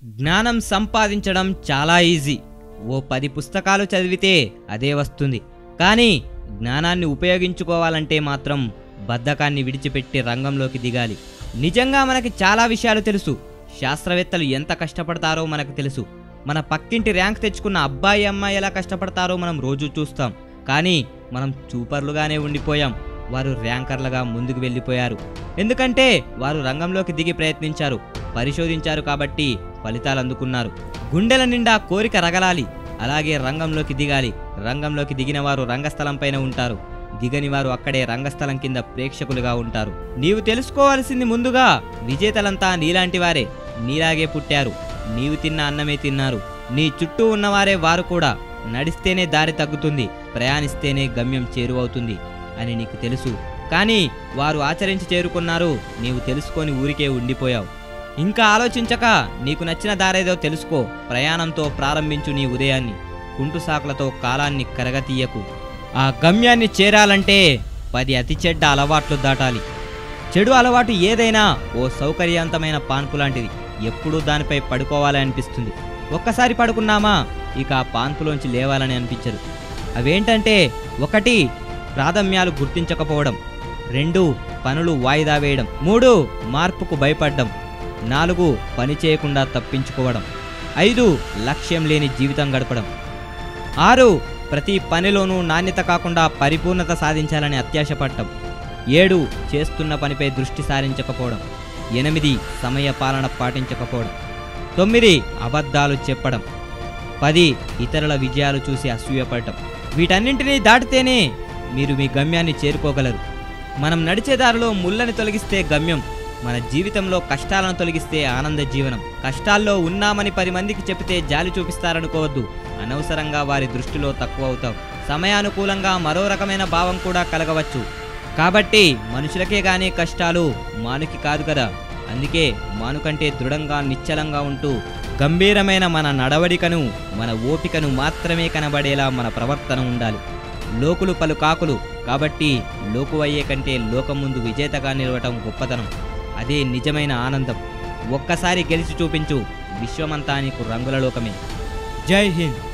జ్ఞానం సంపాదించడం చాలా ఈజీ ఓ పది పుస్తకాలు చదివితే అదే వస్తుంది కానీ జ్ఞానాన్ని ఉపయోగించుకోవాలంటే మాత్రం బద్ధకాన్ని విడిచిపెట్టి రంగంలోకి దిగాలి నిజంగా మనకి చాలా విషయాలు తెలుసు శాస్త్రవేత్తలు ఎంత కష్టపడతారో మనకు తెలుసు మన పక్కింటి ర్యాంక్ తెచ్చుకున్న అబ్బాయి అమ్మాయి ఎలా కష్టపడతారో మనం రోజు చూస్తాం కానీ మనం చూపర్లుగానే ఉండిపోయాం వారు ర్యాంకర్లుగా ముందుకు వెళ్ళిపోయారు ఎందుకంటే వారు రంగంలోకి దిగి ప్రయత్నించారు పరిశోధించారు కాబట్టి ఫలితాలు అందుకున్నారు గుండెల నిండా కోరిక రగలాలి అలాగే రంగంలోకి దిగాలి రంగంలోకి దిగిన వారు రంగస్థలం పైన ఉంటారు దిగని వారు అక్కడే రంగస్థలం కింద ప్రేక్షకులుగా ఉంటారు నీవు తెలుసుకోవాల్సింది ముందుగా విజేతలంతా నీలాంటి వారే నీలాగే పుట్టారు నీవు తిన్న అన్నమే తిన్నారు నీ చుట్టూ ఉన్నవారే వారు కూడా నడిస్తేనే దారి తగ్గుతుంది ప్రయాణిస్తేనే గమ్యం చేరువవుతుంది అని నీకు తెలుసు కానీ వారు ఆచరించి చేరుకున్నారు నీవు తెలుసుకొని ఊరికే ఉండిపోయావు ఇంకా ఆలోచించక నీకు నచ్చిన దారేదో తెలుసుకో ప్రయాణంతో ప్రారంభించు నీ ఉదయాన్ని కుంటు సాకులతో కాలాన్ని కరగతీయకు ఆ గమ్యాన్ని చేరాలంటే పది అతి చెడ్డ అలవాట్లు దాటాలి చెడు అలవాటు ఏదైనా ఓ సౌకర్యవంతమైన పాన్పు లాంటిది ఎప్పుడూ దానిపై పడుకోవాలి అనిపిస్తుంది ఒక్కసారి పడుకున్నామా ఇక ఆ పాన్పులోంచి లేవాలని అనిపించదు అవేంటంటే ఒకటి ప్రాథమ్యాలు గుర్తించకపోవడం రెండు పనులు వాయిదా వేయడం మూడు మార్పుకు భయపడడం నాలుగు పని చేయకుండా తప్పించుకోవడం ఐదు లక్ష్యం లేని జీవితం గడపడం ఆరు ప్రతి పనిలోనూ నాణ్యత కాకుండా పరిపూర్ణత సాధించాలని అత్యాశపడటం ఏడు చేస్తున్న పనిపై దృష్టి సారించకపోవడం ఎనిమిది సమయ పాలన పాటించకపోవడం తొమ్మిది అబద్ధాలు చెప్పడం పది ఇతరుల విజయాలు చూసి అసూయపడటం వీటన్నింటినీ దాటితేనే మీరు మీ గమ్యాన్ని చేరుకోగలరు మనం నడిచే దారిలో ముళ్ళని తొలగిస్తే గమ్యం మన జీవితంలో కష్టాలను తొలగిస్తే ఆనంద జీవనం కష్టాల్లో ఉన్నామని పది మందికి చెబితే జాలి చూపిస్తారనుకోవద్దు అనవసరంగా వారి దృష్టిలో తక్కువ అవుతాం సమయానుకూలంగా మరో రకమైన భావం కూడా కలగవచ్చు కాబట్టి మనుషులకే గానీ కష్టాలు మానుకి కాదు కదా అందుకే మానుకంటే దృఢంగా నిశ్చలంగా ఉంటూ గంభీరమైన మన నడవడికను మన ఓపికను మాత్రమే కనబడేలా మన ప్రవర్తన ఉండాలి లోకులు పలు కాకులు కాబట్టి లోకువయ్యే కంటే లోకం ముందు విజేతగా నిలవటం గొప్పతనం అదే నిజమైన ఆనందం ఒక్కసారి గెలిచి చూపించు విశ్వమంతా నీకు రంగుల లోకమే జై హింద్